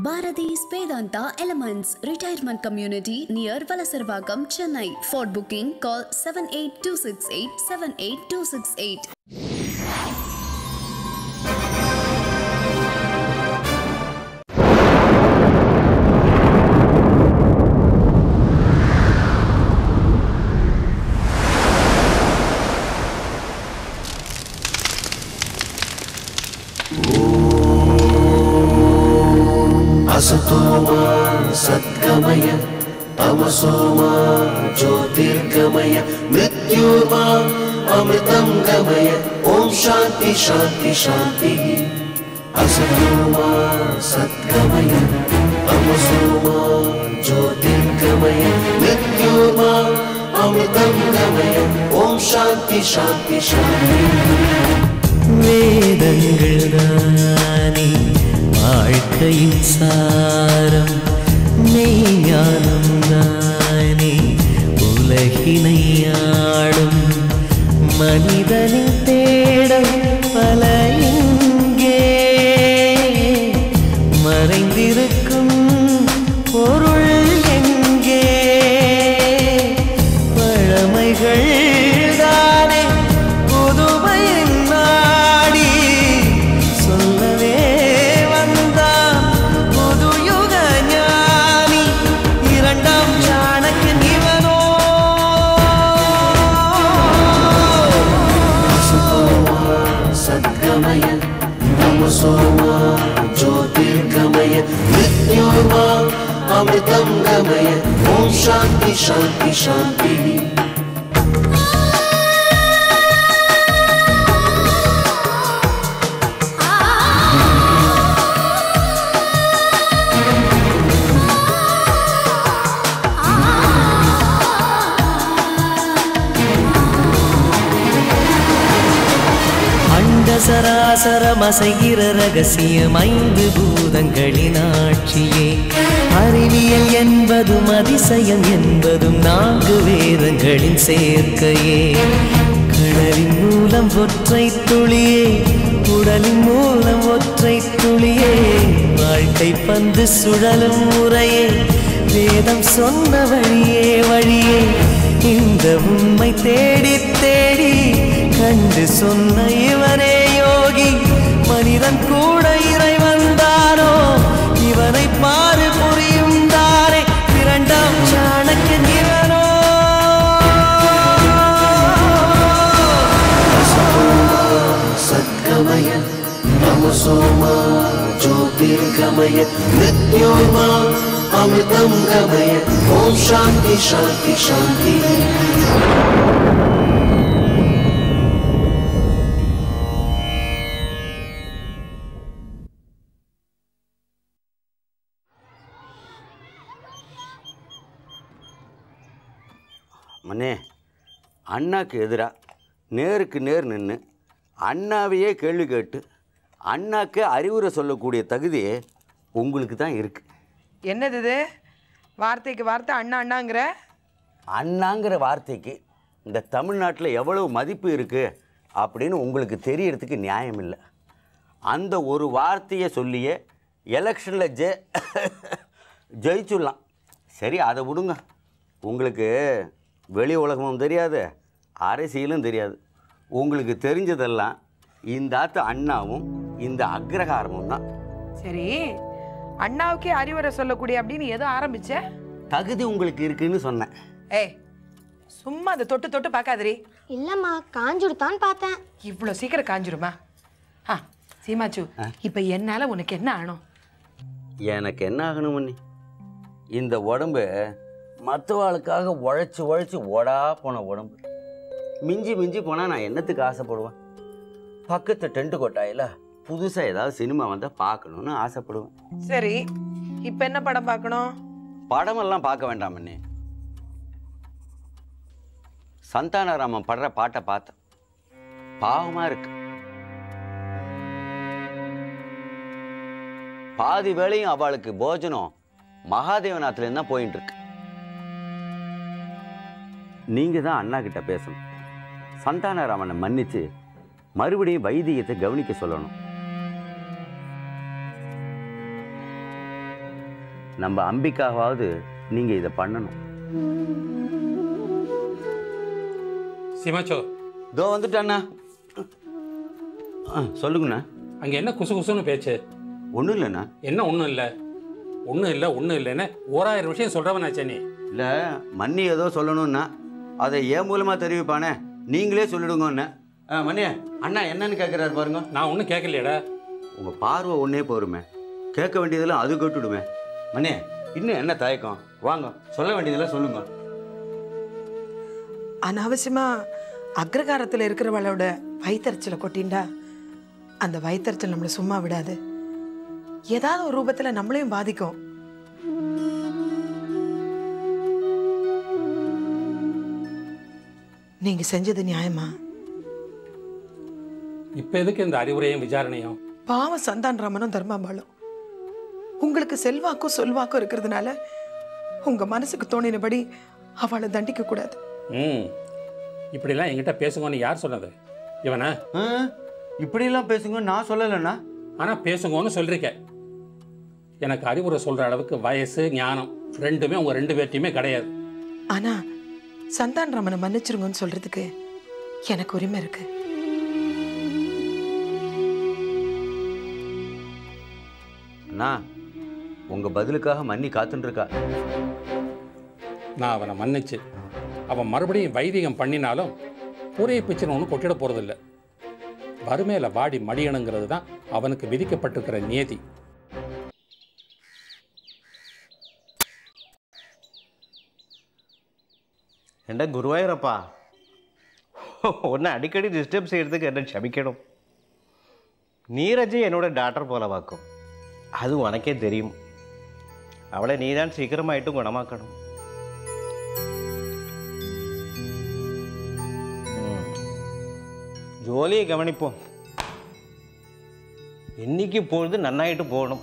Bharati's Vedanta Elements Retirement Community near Valasarvagam, Chennai. For booking, call 78268 78268. असतो मा सद्गमय तमसो मा ज्योतिर्गमय मृत्युर्मा अमृतं गमय ॐ शान्ति शान्ति शान्तिः असतो मा सद्गमय तमसो मा ज्योतिर्गमय मृत्युर्मा अमृतं गमय ॐ शान्ति शान्ति शान्तिः வேதங்கள் தானே வாழ்க்கையின் சாரம் மெய்ஞானம் தானே உலகினை ஆடும் மனிதனின் தேடம் பல இங்கே மறைந்திருக்கும் பொருள் எங்கே பழமைகள் தானே புதுமையின் நாடி சொல்லவே வந்தான் புது யுக ஞானி இரண்டாம் சாணக்கியன் இவனோ सद्गमय तमसो मा ज्योतिर्गमय मृत्युर्मा अमृतं गमय ॐ शान्ति शान्ति शान्तिः அண்ட சராசரம் அசைகிற ரகசியம் ஐந்து பூதங்களின் ஆட்சியே அறிவியல் என்பதும் அதிசயம் என்பதும் நான்கு வேதங்களின் சேர்க்கையே கடலின் மூலம் ஒற்றை துளியே உடலின் மூலம் ஒற்றை துளியே வாழ்க்கை பந்து சுழலும் முறையே வேதம் சொன்ன வழியே வழியே இந்த உண்மை தேடி தேடி கண்டு சொன்ன இவனே யோகி மனிதன் கூட இறைவன் தானோ இவனை பாரு புரியும் தானே இரண்டாம் சாணக்கியன் இவனோ सद्गमय तमसो मा ज्योतिर्गमय मृत्युर्मा अमृतं गमय ॐ शान्ति शान्ति शान्तिः மண்ணே அண்ணாக்கு எதிராக நேருக்கு நேர் நின்று அண்ணாவையே கேள்வி கேட்டு அண்ணாக்கு அறிவுரை சொல்லக்கூடிய தகுதி உங்களுக்கு தான் இருக்குது என்னது இது வார்த்தைக்கு வார்த்தை அண்ணா அண்ணாங்கிற அண்ணாங்கிற வார்த்தைக்கு இந்த தமிழ்நாட்டில் எவ்வளவு மதிப்பு இருக்குது அப்படின்னு உங்களுக்கு தெரியறதுக்கு நியாயம் இல்லை அந்த ஒரு வார்த்தையை சொல்லியே எலெக்ஷனில் ஜெ ஜெயிச்சுடலாம் சரி அதை விடுங்க உங்களுக்கு வெளி உலகமும் தெரியாது அரசியலும் தெரியாது உங்களுக்கு தெரிஞ்சதெல்லாம் இந்த ஆத்து அண்ணாவும் இந்த அக்ரஹாரமும் தான் சரி அண்ணாவுக்கே அறிவுரை சொல்லக்கூடிய அப்படின்னு எதோ ஆரம்பிச்ச தகுதி உங்களுக்கு இருக்குன்னு சொன்னேன் ஏய் சும்மா அதை தொட்டு தொட்டு பார்க்காதரி இல்லம்மா காஞ்சுடுத்தான்னு பார்த்தேன் இவ்வளோ சீக்கிரம் காஞ்சிருமா ஆ சீமாச்சு இப்போ என்னால் உனக்கு என்ன ஆகணும் எனக்கு என்ன ஆகணும் மண்ணி இந்த உடம்பு மற்றவாளுக்காக உழைச்சி உழைச்சி ஓடா போன உடம்பு மிஞ்சி மிஞ்சி போனால் நான் என்னத்துக்கு ஆசைப்படுவேன் பக்கத்து டென்ட் கொட்டாயில் புதுசாக ஏதாவது சினிமா வந்தால் பார்க்கணுன்னு ஆசைப்படுவேன் சரி இப்போ என்ன படம் பார்க்கணும் படமெல்லாம் பார்க்க வேண்டாம் மண்ணி சந்தானராமன் படுற பாட்டை பார்த்தேன் பாவமாக இருக்கு பாதி வேளையும் அவளுக்கு போஜனம் மகாதேவநாத்துலேருந்து தான் போயிட்டு இருக்கு நீங்க தான் அண்ணா கிட்ட பேசணும் சந்தானராமனை மன்னிச்சு மறுபடியும் வைத்தியத்தை கவனிக்க சொல்லணும் நம்ம அம்பிக்காவாவது நீங்கள் இதை பண்ணணும் சிமாச்சோ இதோ வந்துட்டாண்ணா ஆ சொல்லுங்கண்ணா அங்கே என்ன குசு குசுன்னு பேச்சு ஒன்றும் இல்லைண்ணா என்ன ஒன்றும் இல்லை ஒன்றும் இல்லை ஒன்றும் இல்லைன்னு ஓராயிரம் விஷயம் சொல்கிறவனாச்சே நீ இல்லை மன்னி ஏதோ சொல்லணும்னா அதை ஏன் மூலமாக தெரிவிப்பானே நீங்களே சொல்லிடுங்கண்ணே ஆ மணியா அண்ணா என்னன்னு கேட்குறாரு பாருங்க நான் ஒன்றும் கேட்கலையடா உங்கள் பார்வை ஒன்றே போருமே கேட்க வேண்டியதெல்லாம் அது கேட்டுடுமே மணி இன்னும் என்ன தயக்கம் வாங்க சொல்ல வேண்டியதெல்லாம் சொல்லுங்க அனாவசியமா அக்ரகாரத்தில் இருக்கிறவளோட வயிற்றுச்சலை கொட்டிண்டா அந்த வயிற்றுச்சல் நம்மளை சும்மா விடாது ஏதாவது ஒரு ரூபத்தில் நம்மளையும் பாதிக்கும் நீங்க செஞ்சது நியாயமா இப்போ எதுக்கு இந்த அறிவுரையும் விசாரணையும் பாவம் சந்தான் ராமனும் தர்மாம்பாளும் உங்களுக்கு செல்வாக்கும் சொல்வாக்கும் இருக்கிறதுனால உங்க மனசுக்கு தோணினபடி அவளை தண்டிக்க கூடாது ம் இப்படிலாம் என்கிட்ட பேசுங்கன்னு யார் சொன்னது இவனா ஆ, இப்படியெல்லாம் பேசுங்க நான் சொல்லலைண்ணா ஆனால் பேசுங்கன்னு சொல்லிருக்க எனக்கு அறிவுரை சொல்கிற அளவுக்கு வயசு ஞானம் ரெண்டுமே உங்கள் ரெண்டு பேர்ட்டையுமே கிடையாது ஆனா சந்தான் ராமனை மன்னிச்சிருங்கன்னு சொல்றதுக்கு எனக்கு உரிமை இருக்கு அண்ணா உங்கள் பதிலுக்காக மன்னி காத்துட்டு இருக்கா நான் அவனை மன்னிச்சு அவன் மறுபடியும் வைதிகம் பண்ணினாலும் பூரையை பிச்சனை ஒன்றும் கொட்டிட போகிறதில்ல வறுமையில் வாடி மடியணுங்கிறது தான் அவனுக்கு விதிக்கப்பட்டிருக்கிற நியதி എൻ്റെ ഗുരുവായൂരപ്പാ ഒന്ന് അടിക്കടി ഡിസ്റ്റർബ് ചെയ്യறதுக்கு എന്നെ ക്ഷമിക്കണം നീരജ് എന്നോട് ഡാറ്റർ പോലെ വാക്കും അത് ഉനക്കേ தெரியும் അവളെ നീ ഞാൻ ശീഘ്രമായിട്ടും ഗുണമാക്കണം ഉം. ജോലിയെ ഗവനിപ്പോ இன்னைக்கு பொழுது நன்னாயிட்டு போகணும்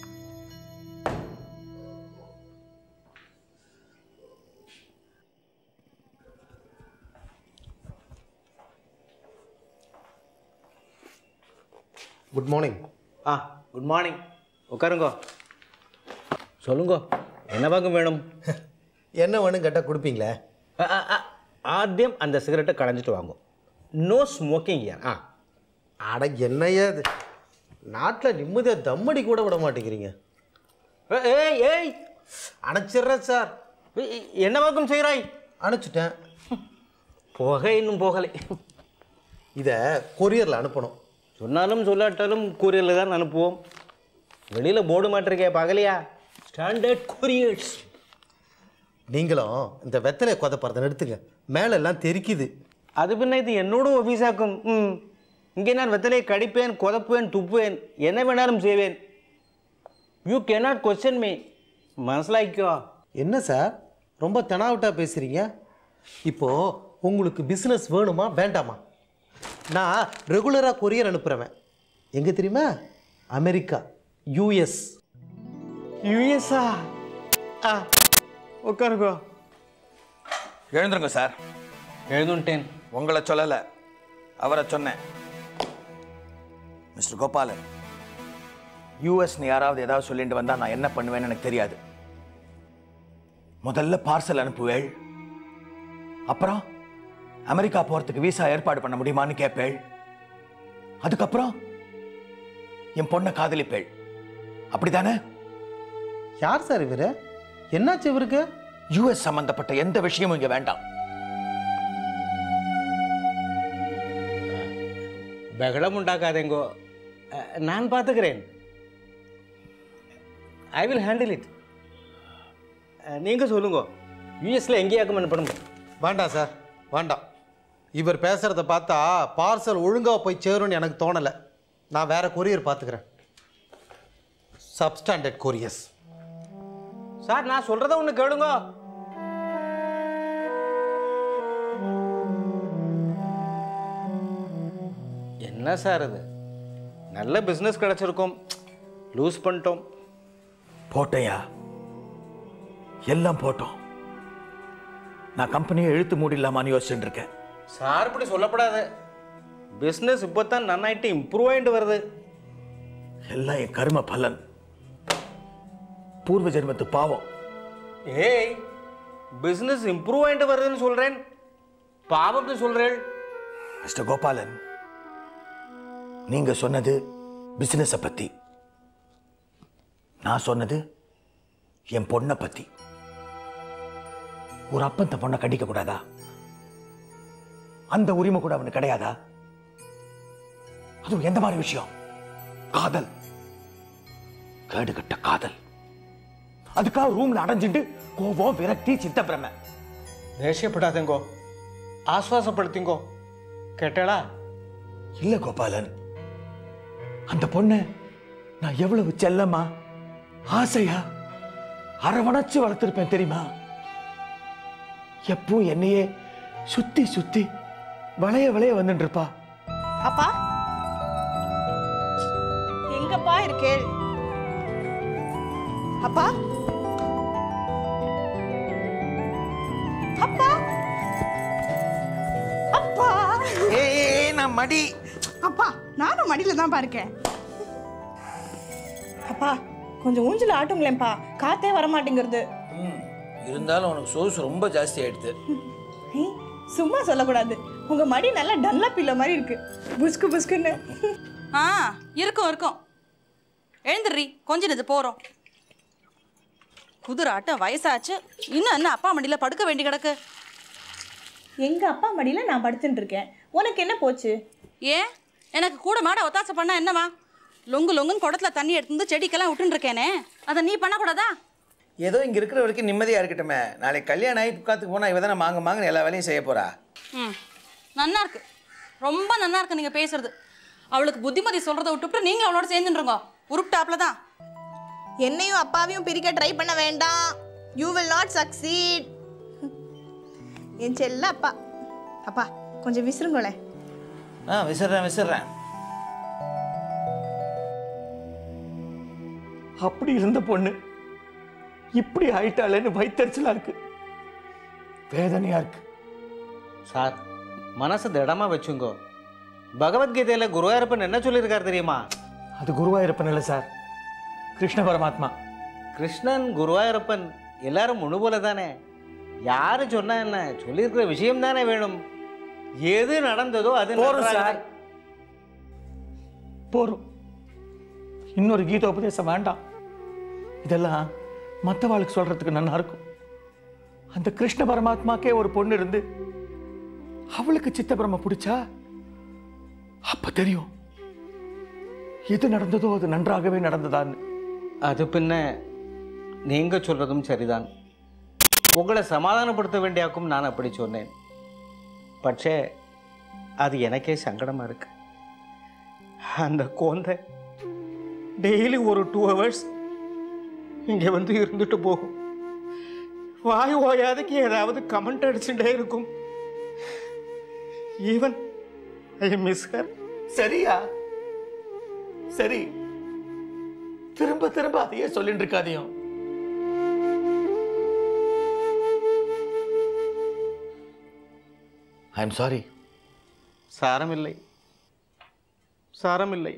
குட் மார்னிங் ஆ குட் மார்னிங் உட்காருங்கோ சொல்லுங்கோ என்ன பாக்கம் வேணும் என்ன வேணும் கேட்டால் கொடுப்பீங்களே ஆ, ஆ, ஆ, ஆദ്യം அந்த சிகரெட்டை களைஞ்சிட்டு வாங்க நோ ஸ்மோக்கிங் யார் ஆ அட என்னையா இது நாட்டில் நிம்மதியாக தம்மடி கூட விட மாட்டேங்கிறீங்க ஏ- ஏய் ஏய் அணைச்சிட்றேன் சார் ஏய், ஏய், என்ன பாக்கம் செய்கிறாய் அனுப்பிச்சிட்டேன் புகை இன்னும் போகலை இதை கொரியரில் அனுப்பணும் சொன்னாலும் சொல்லாட்டாலும் கூரியரில் தான் அனுப்புவோம் வெளியில் போர்டு மாட்டிருக்கே பகலையா ஸ்டாண்டர்ட் கொரியர்ஸ் நீங்களும் இந்த வெத்தலை கொதப்படுறதை நிறுத்துங்க மேலே எல்லாம் தெரிக்குது அது பின்ன இது என்னோட ஆஃபீஸாக்கும் ம் இங்கே நான் வெத்தலையை கடிப்பேன் கொதப்புவேன் துப்புவேன் என்ன வேணாலும் செய்வேன் யூ cannot கொஸ்டின் மீ மனசிலாய்க்கோ என்ன சார் ரொம்ப தெனாவட்டா பேசுகிறீங்க இப்போது உங்களுக்கு பிஸ்னஸ் வேணுமா வேண்டாமா நான் ரெகுலராக கொரியர் அனுப்புகிறவன் எங்கே தெரியுமா அமெரிக்கா யூஎஸ் யூஎஸ்ஆ ஆ உட்காருக்கோ எழுந்துருங்க சார் எழுதுன்ட்டேன் உங்களை சொல்லலை அவரை சொன்னேன் மிஸ்டர் கோபாலன் யூஎஸ்னு யாராவது ஏதாவது சொல்லிட்டு வந்தால் நான் என்ன பண்ணுவேன்னு எனக்கு தெரியாது முதல்ல பார்சல் அனுப்புவேள் அப்புறம் அமெரிக்கா போகிறதுக்கு விசா ஏற்பாடு பண்ண முடியுமான்னு கேட்பேள் அதுக்கப்புறம் என் பொண்ணை காதலிப்பேள் அப்படிதானே யார் சார் இவர் என்னாச்சு இவருக்கு யூஎஸ் சம்பந்தப்பட்ட எந்த விஷயமும் இங்கே வேண்டாம் பகலம் உண்டாக்காதேங்கோ அஹ், நான் பார்த்துக்கிறேன் ஐ வில் ஹேண்டில் இட் நீங்கள் சொல்லுங்க யூஎஸில் எங்கேயாக்கும் அனுப்பணும் வேண்டாம் சார் வேண்டாம் இவர் பேசுகிறத பார்த்தா பார்சல் ஒழுங்காக போய் சேரும்னு எனக்கு தோணலை நான் வேற கொரியர் பார்த்துக்கிறேன் சப்ஸ்டாண்டர்ட் கொரியர்ஸ் சார் நான் சொல்கிறத ஒன்று கேளுங்க என்ன சார் இது நல்ல பிஸ்னஸ் கிடச்சிருக்கோம் லூஸ் பண்ணிட்டோம் போட்டையா எல்லாம் போட்டோம் நான் கம்பெனியை இழுத்து மூடிடலாமான்னு யோசிச்சுட்டு இருக்கேன் சார் இப்படி சொல்லப்படாது பிஸ்னஸ் இப்போ தான் நன்னாயிட்டு இம்ப்ரூவ் ஆகிட்டு வருது எல்லாம் என் கர்ம பலன் பூர்வ ஜென்மத்து பாவம் ஏய் பிஸ்னஸ் இம்ப்ரூவ் ஆயிட்டு வருதுன்னு சொல்கிறேன் பாவம்னு சொல்கிறேன் மிஸ்டர் கோபாலன் நீங்க சொன்னது பிசினஸை பத்தி நான் சொன்னது என் பொண்ணை பத்தி ஒரு அப்பன் தன் பொண்ணை கண்டிக்க கூடாதா அந்த உரிமை கூட அவனுக்கு கிடையாதா அதுவும் எந்த மாதிரி விஷயம் காதல் கேடுகட்ட காதல் அதுக்காக ரூம்ல அடைஞ்சிட்டு கோபம் விரக்தி சித்தப்பிரமை தேசியப்படாதேங்கோ ஆஸ்வாசப்படுத்திங்கோ கேட்டாளா இல்ல கோபாலன் அந்த பொண்ணை நான் எவ்வளவு செல்லமா ஆசையா அரவணைச்சு வளர்த்திருப்பேன் தெரியுமா எப்பவும் என்னையே சுத்தி சுத்தி வளைய வளைய வந்துட்டு இருப்பா அப்பா எங்கப்பா இருக்கேள் அப்பா அப்பா அப்பா ஏய் நான் மடி அப்பா நானும் மடியில தான் இருக்கேன் அப்பா கொஞ்சம் ஊஞ்சல் ஆட்டுங்களேன்ப்பா காத்தே வர மாட்டேங்கிறது இருந்தாலும் உனக்கு சோர்ஸ் ரொம்ப ஜாஸ்தி ஆயிடுது ஐ, சும்மா சொல்லக்கூடாது உங்க மடி நல்லா டல்லா பில்ல மாதிரி இருக்கு புஸ்கு புஸ்குன்னு ஆ இருக்கும் இருக்கும் எழுந்துடுறி கொஞ்ச இது போகிறோம் குதிராட்டம் வயசாச்சு இன்னும் என்ன அப்பா மடியில் படுக்க வேண்டி கிடக்கு எங்க அப்பா மடியில நான் படுத்துட்டு இருக்கேன் உனக்கு என்ன போச்சு ஏன் எனக்கு கூட மாட ஒத்தாசை பண்ணா என்னவா லொங்கு லொங்குன்னு குடத்துல தண்ணி எடுத்து வந்து செடிக்கெல்லாம் விட்டுன்னு இருக்கேனே அதை நீ பண்ணக்கூடாதா ஏதோ இங்க இருக்கிற வரைக்கும் நிம்மதியா இருக்கட்டுமே நாளைக்கு கல்யாணம் ஆகி உட்காந்துக்கு போனா இவ தானே மாங்க மாங்க எல்லா வேலையும் செய்ய போறா ம் நன்னா இருக்கு ரொம்ப நன்னா இருக்கு நீங்கள் பேசுறது அவளுக்கு புத்திமதி சொல்கிறத விட்டுவிட்டு நீங்கள் அவளோட சேர்ந்துருங்க உருப்டாப்ல தான் என்னையும் அப்பாவையும் பிரிக்க ட்ரை பண்ண வேண்டாம் யூ வில் நாட் சக்சீட் என் செல்ல அப்பா அப்பா கொஞ்சம் விசிறுங்களேன் ஆ விசிறேன் விசிறேன் அப்படி இருந்த பொண்ணு இப்படி ஆயிட்டாளேன்னு வயிற்றுச்சலா இருக்கு வேதனையா இருக்கு சார் மனசை திடமா வச்சுங்கோ பகவத்கீதையில குருவாயூரப்பன் என்ன சொல்லியிருக்காரு தெரியுமா அது குருவாயூரப்பன் இல்லை சார் கிருஷ்ண பரமாத்மா கிருஷ்ணன் குருவாயூரப்பன் எல்லாரும் ஒன்று போல தானே யாரு சொன்னா என்ன சொல்லியிருக்கிற விஷயம் தானே வேணும் எது நடந்ததோ அது போரும் நன்றாக- சார் போரும் இன்னொரு கீதோபதேசம் வேண்டாம் இதெல்லாம் மற்றவாளுக்கு சொல்றதுக்கு நல்லா இருக்கும் அந்த கிருஷ்ண பரமாத்மாக்கே ஒரு பொண்ணு இருந்து அவளுக்கு சித்தபிரம பிடிச்சா அப்ப தெரியும் எது நடந்ததோ அது நன்றாகவே நடந்ததான்னு அது பின்ன நீங்க சொல்றதும் சரிதான் உங்களை சமாதானப்படுத்த வேண்டியாக்கும் நான் அப்படி சொன்னேன் பட்சே அது எனக்கே சங்கடமா இருக்கு அந்த கோந்தை டெய்லி ஒரு டூ ஹவர்ஸ் இங்கே வந்து இருந்துட்டு போகும் வாய் ஓயாதுக்கு ஏதாவது கமெண்ட் அடிச்சுட்டே இருக்கும் ஈவன் ஐ மிஸ் ஹர் சரியா சரி திரும்ப திரும்ப அதையே சொல்லிட்டு இருக்காதையும் ஐ எம் சாரி சாரமில்லை சாரமில்லை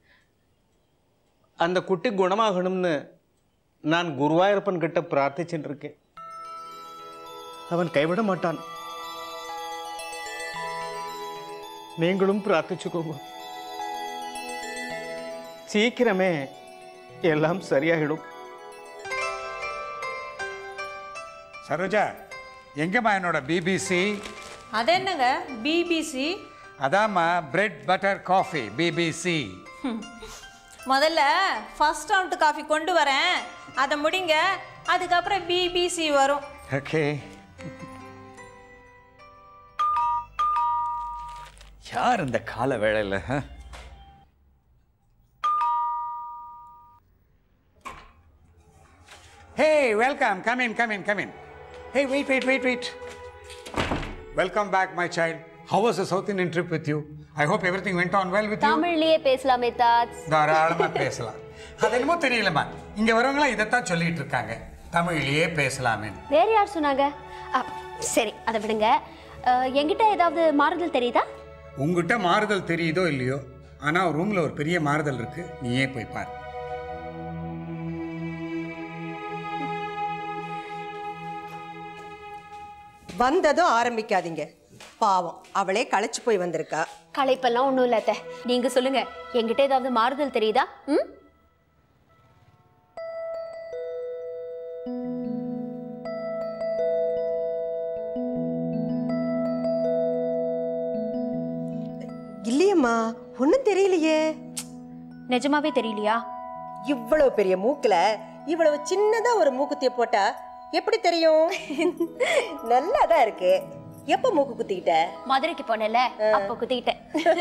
அந்த குட்டி குணமாகணும்னு நான் குருவாயூரப்பன் கிட்ட பிரார்த்திச்சுட்டு இருக்கேன் அவன் கைவிட மாட்டான் நீங்களும் பிரார்த்திச்சுக்கோங்க சீக்கிரமே எல்லாம் சரியாகிடும் சரோஜா எங்கம்மா என்னோட பிபிசி அது என்னங்க பிபிசி அதாம்மா பிரெட் பட்டர் காஃபி பிபிசி முதல்ல ஃபர்ஸ்ட் ரவுண்ட் காஃபி கொண்டு வரேன் அதை முடிங்க அதுக்கப்புறம் பிபிசி வரும் ஓகே யார் இந்த கால வேளையில் hey welcome come in come in come in hey wait wait wait wait welcome back my child how was the South Indian trip with you I hope every thing went on well with you தமிழ்லயே பேசலாமே thoughts தாராளமாக பேசலாம் அது என்னமோ தெரியலம்மா இங்கே வரவங்களாம் இதைத்தான் சொல்லிட்டு இருக்காங்க தமிழ்லயே பேசலாமே வேற யார் சொன்னாங்க அ, சரி அதை விடுங்க அஹ், என்கிட்ட ஏதாவது மாறுதல் தெரியுதா உங்ககிட்ட மாறுதல் தெரியுதோ இல்லையோ ஆனால் ரூமில் ஒரு பெரிய மாறுதல் இருக்கு நீயே போய் பாரு வந்ததும் ஆரம்பிக்காதீங்க பாவம் அவளே களைச்சு போய் வந்திருக்கா களைப்பெல்லாம் ஒன்றும் இல்லை அத்தை நீங்க சொல்லுங்க என்கிட்ட ஏதாவது மாறுதல் தெரியுதா ம் இல்லையம்மா ஒன்றும் தெரியலையே நிஜமாவே தெரியலையா இவ்வளவு பெரிய மூக்குல இவ்வளவு சின்னதா ஒரு மூக்குத்திய போட்டா எப்படி தெரியும் நல்லா தான் இருக்கு எப்ப மூக்கு குத்திக்கிட்ட மதுரைக்கு போனேன்ல அப்போ குத்திக்கிட்டேன்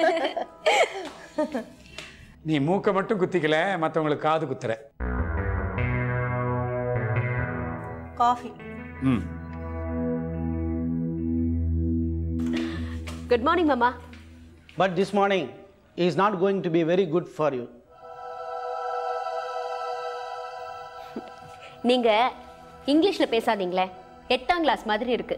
நீ மூக்கை மட்டும் குத்திக்கல மற்றவங்களுக்கு காது குத்துற காஃபி ம் குட் மார்னிங் மாமா But this morning is not going to be very good for you. நீங்க இங்கிலீஷ்ல பேசாதீங்களே எட்டாம் கிளாஸ் மாதிரி இருக்கு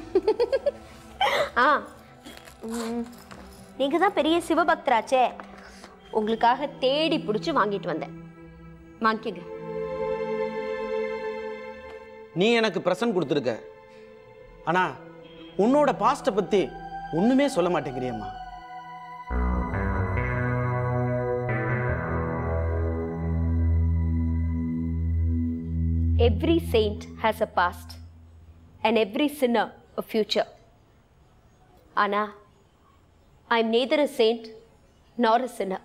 ஆ ம், நீங்க தான் பெரிய சிவபக்தராச்சே உங்களுக்காக தேடி பிடிச்சி வாங்கிட்டு வந்தேன் வாங்கிக்கங்க நீ எனக்கு ப்ரெசன்ட் கொடுத்துருக்க ஆனால் உன்னோட பாஸ்ட்டை பற்றி ஒன்றுமே சொல்ல மாட்டேங்கிறியம்மா Every saint has a past and every sinner a future. Anna, I'm neither a saint nor a sinner.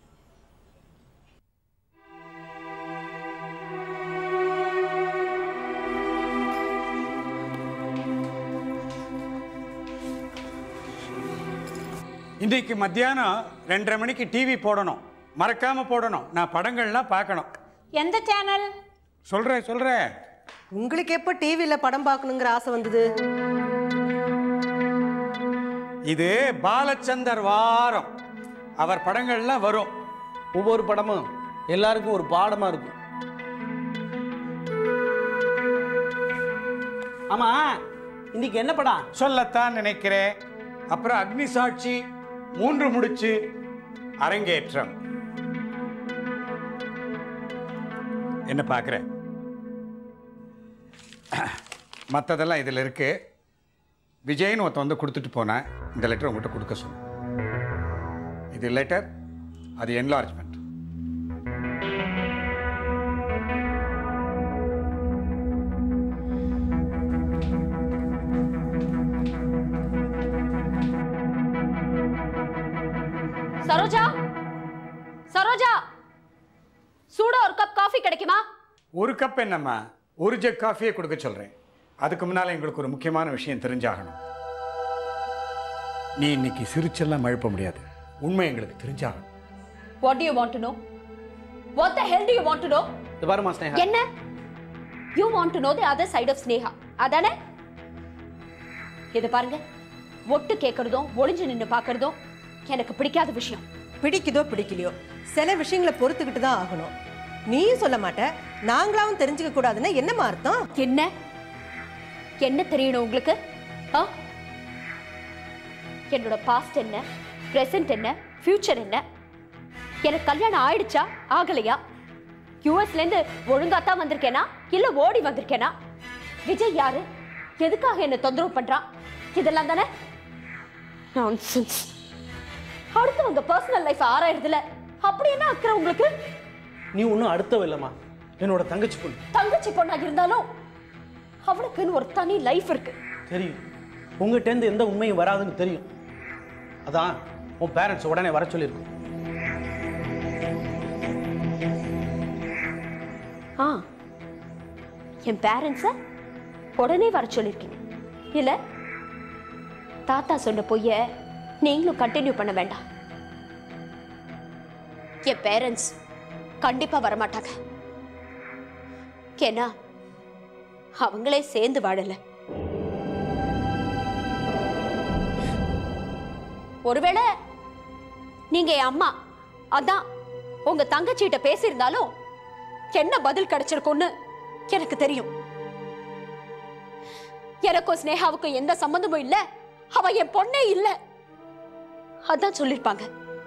இன்றைக்கு மத்தியானம் ரெண்டரை மணிக்கு டிவி போடணும் மறக்காம போடணும் நான் படங்கள்லாம் பார்க்கணும் எந்த சேனல் சொல்றேன் சொல்றேன் உங்களுக்கு எப்போ டிவியில் படம் பார்க்கணுங்கிற ஆசை வந்தது இது பாலச்சந்தர் வாரம் அவர் படங்கள்லாம் வரும் ஒவ்வொரு படமும் எல்லாருக்கும் ஒரு பாடமாக இருக்கும் ஆமா இன்னைக்கு என்ன படம் சொல்லத்தான் நினைக்கிறேன் அப்புறம் அக்னி சாட்சி மூன்று முடிச்சு அரங்கேற்றம் என்ன பார்க்குற மற்றதெல்லாம் இதில் இருக்கு விஜய்னு ஒருத்தன் வந்து கொடுத்துட்டு போனேன் இந்த லெட்டர் உங்கள்கிட்ட கொடுக்க சொன்னேன் இது லெட்டர் அது என்லார்ஜ்மெண்ட் சரோஜா சரோஜா சூடா ஒரு கப் காஃபி கிடைக்குமா ஒரு கப் என்னம்மா ஒரு ஜக் காஃபியே கொடுக்க சொல்கிறேன் அதுக்கு முன்னால் எங்களுக்கு ஒரு முக்கியமான விஷயம் தெரிஞ்சாகணும் நீ இன்னைக்கு சிரிச்செல்லாம் மழுப்ப முடியாது உண்மை எங்களுக்கு தெரிஞ்சாகணும் what do you want to know what the hell do you want to know இது பாருமா ஸ்னேகா என்ன you want to know the other side of Sneha அதானே இது பாருங்க ஒட்டு கேட்கறதும் ஒளிஞ்சு நின்று பார்க்கறதும் எனக்கு பிடிக்காத விஷயம் பிடிக்குதோ பிடிக்கலையோ சில விஷயங்களை பொறுத்துக்கிட்டு தான் ஆகணும் நீயும் சொல்ல மாட்ட நாங்களாவும் தெரிஞ்சுக்க கூடாதுன்னா என்னம்மா அர்த்தம் என்ன என்ன தெரியணும் உங்களுக்கு ஆ என்னோட பாஸ்ட் என்ன பிரசன்ட் என்ன ஃபியூச்சர் என்ன எனக்கு கல்யாணம் ஆயிடுச்சா ஆகலையா யூஎஸ்ல இருந்து ஒழுங்கா தான் வந்திருக்கேனா இல்ல ஓடி வந்திருக்கேனா விஜய் யாரு எதுக்காக என்ன தொந்தரவு பண்றான் இதெல்லாம் தானே நான்சென்ஸ் அடுத்தவங்க பர்சனல் லைஃப் ஆராயிறதுல அப்படி என்ன அக்கறை உங்களுக்கு நீ ஒன்றும் அடுத்தவ இல்லைம்மா என்னோட தங்கச்சி பொண்ணு தங்கச்சி பொண்ணா இருந்தாலும் அவளுக்குன்னு ஒரு தனி லைஃப் இருக்கு தெரியும் உங்ககிட்டேருந்து எந்த உண்மையும் வராதுன்னு தெரியும் அதான் உன் பேரண்ட்ஸ் உடனே வர சொல்லியிருக்கோம் ஆ என் பேரண்ட்ஸை உடனே வர சொல்லியிருக்கீங்க இல்ல தாத்தா சொன்ன பொய்ய நீங்களும் கண்டினியூ பண்ண வேண்டாம் என் பேரண்ட்ஸ் கண்டிப்பா வரமாட்டாங்க ஏன்னா அவங்களே சேர்ந்து வாழல ஒருவேளை நீங்க என் அம்மா அதான் உங்க தங்கச்சிகிட்ட பேசியிருந்தாலும் என்ன பதில் கிடைச்சிருக்கும்னு எனக்கு தெரியும் எனக்கும் ஸ்னேகாவுக்கும் எந்த சம்பந்தமும் இல்ல அவ என் பொண்ணே இல்ல அதான் சொல்லிருப்பாங்க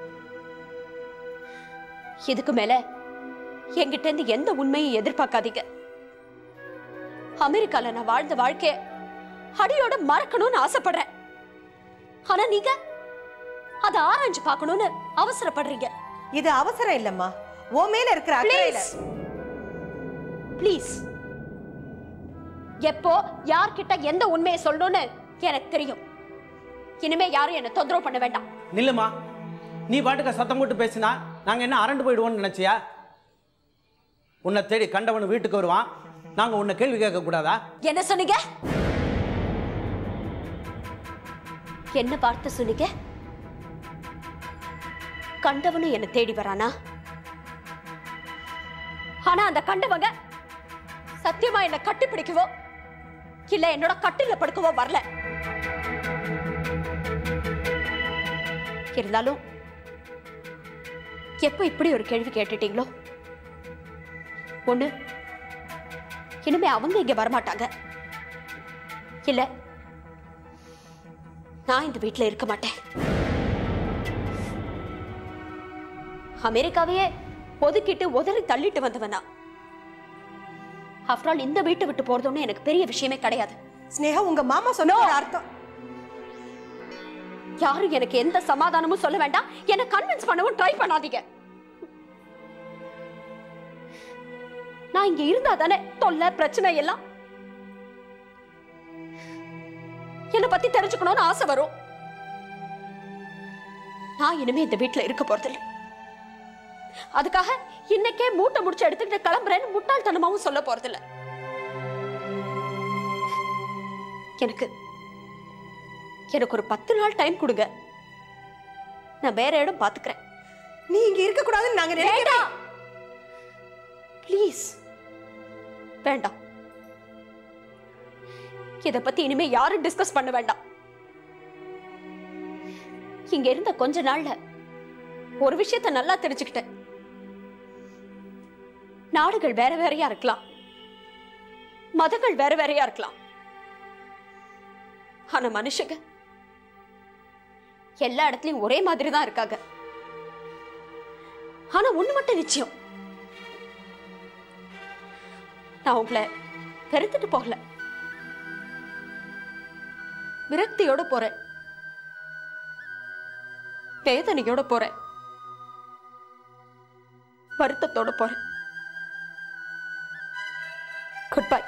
இதுக்கு மேல என்கிட்ட இருந்து எந்த உண்மையும் எதிர்பார்க்காதீங்க அமெரிக்கால நான் வாழ்ந்த வாழ்க்கைய அடியோட மறக்கணும்னு ஆசைப்படுறேன் ஆனா நீங்க அதை ஆராய்ஞ்சு பார்க்கணும்னு அவசரப்படுறீங்க இது அவசரம் இல்லம்மா உன் மேல இருக்கிற அக்கறையில ப்ளீஸ் எப்போ யார்கிட்ட எந்த உண்மையை சொல்லணும்னு எனக்கு தெரியும் இனிமே யாரும் என்ன தொந்தரவு பண்ண வேண்டாம் நில்லுமா நீ பாட்டுக்க சத்தம் போட்டு பேசினா நாங்க என்ன அரண்டு போயிடுவோம்னு நினைச்சியா உன்னை தேடி கண்டவன் வீட்டுக்கு வருவான் நாங்க உன்னை கேள்வி கேட்க கூடாதா என்ன சொன்னீங்க என்ன பார்த்து சொன்னீங்க கண்டவனும் என்ன தேடி வரானா ஆனா அந்த கண்டவங்க சத்தியமா என்ன கட்டி பிடிக்கவோ இல்ல என்னோட கட்டில படுக்கவோ வரல இருந்தாலும் எப்போ இப்படி ஒரு கேள்வி கேட்டுட்டீங்களோ ஒண்ணு இனிமே அவங்க இங்க வரமாட்டாங்க இல்ல நான் இந்த வீட்ல இருக்க மாட்டேன் அமெரிக்காவையே ஒதுக்கிட்டு உதறி தள்ளிட்டு வந்தவனா ஆஃப்டர் ஆல் இந்த வீட்டை விட்டு போறது எனக்கு பெரிய விஷயமே கிடையாது ஸ்னேகா உங்க மாமா சொன்ன அர்த்தம் யாரும் எனக்கு எந்த சமாதானமும் சொல்ல வேண்டாம் என்ன கன்வின்ஸ் பண்ணவும் ட்ரை பண்ணாதீங்க நான் இங்க இருந்தா தானே தொல்லை பிரச்சனை எல்லாம் என்னை பத்தி தெரிஞ்சுக்கணும்னு ஆசை வரும் நான் இனிமே இந்த வீட்ல இருக்க போறதில்லை அதுக்காக இன்னைக்கே மூட்டை முடிச்சு எடுத்துக்கிட்டு கிளம்புறேன்னு முட்டாள்தனமாவும் சொல்ல போறதில்லை எனக்கு எனக்கு ஒரு பத்து நாள் டைம் கொடுங்க நான் வேற இடம் பாத்துக்கிறேன் நீ இங்க இருக்க கூடாதுன்னு நாங்க வேண்டாம் ப்ளீஸ் வேண்டாம் இத பத்தி இனிமே யாரும் டிஸ்கஸ் பண்ண வேண்டாம் இங்க இருந்த கொஞ்ச நாள்ல ஒரு விஷயத்த நல்லா தெரிஞ்சுக்கிட்டேன் நாடுகள் வேற வேறையா இருக்கலாம் மதங்கள் வேற வேறையா இருக்கலாம் ஆனா மனுஷங்க எல்லா இடத்துலயும் ஒரே மாதிரி தான் இருக்காங்க ஆனா ஒண்ணு மட்டும் நிச்சயம் நான் உங்களை வெறுத்துட்டு போகல விரக்தியோட போறேன் வேதனையோட போறேன் வருத்தத்தோட போறேன் குட் பை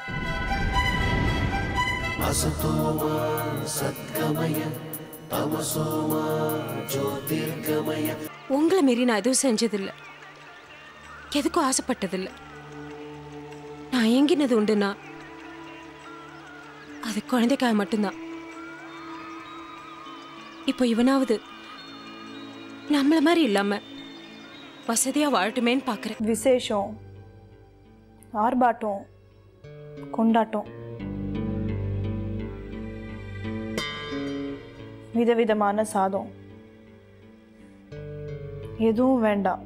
असतो मा सद्गमय तमसो मा ज्योतिर्गमय உங்களை மீறி நான் எதுவும் செஞ்சதில்லை எதுக்கும் ஆசைப்பட்டதில்லை நான் ஏங்கினது உண்டுனா அது குழந்தைக்காக மட்டும்தான் இப்போ இவனாவது நம்மள மாதிரி இல்லாம வசதியா வாழட்டுமேன்னு பார்க்குறேன் விசேஷம் ஆர்ப்பாட்டம் கொண்டாட்டம் விதவிதமான சாதம் எதுவும் வேண்டாம்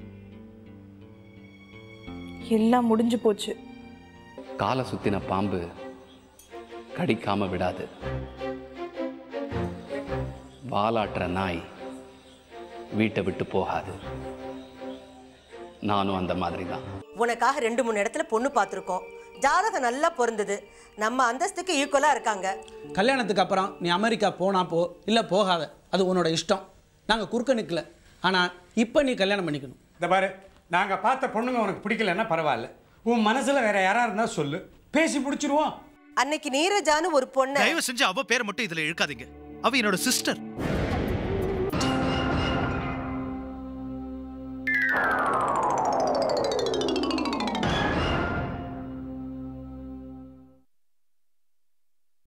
எல்லாம் முடிஞ்சு போச்சு காலை சுத்தின பாம்பு கடிக்காம விடாது வாலாட்டுற நாய் வீட்டை விட்டு போகாது நானும் அந்த மாதிரி தான் உனக்காக ரெண்டு மூணு இடத்துல பொண்ணு பார்த்துருக்கோம் ஜாதகம் நல்லா பொருந்தது நம்ம அந்தஸ்துக்கு ஈக்குவலா இருக்காங்க கல்யாணத்துக்கு அப்புறம் நீ அமெரிக்கா போனா போ இல்லை போகாத அது உன்னோட இஷ்டம் நாங்கள் குறுக்க நிற்கல ஆனால் இப்போ நீ கல்யாணம் பண்ணிக்கணும் இந்த பாரு நாங்கள் பார்த்த பொண்ணுங்க உனக்கு பிடிக்கலன்னா பரவாயில்ல உன் மனசில் வேற யாரா இருந்தா சொல்லு பேசி பிடிச்சிருவோம் அன்னைக்கு நீரஜான்னு ஒரு பொண்ணு தயவு செஞ்சு அவ பேரை மட்டும் இதுல இழுக்காதீங்க அவ என்னோட சிஸ்டர்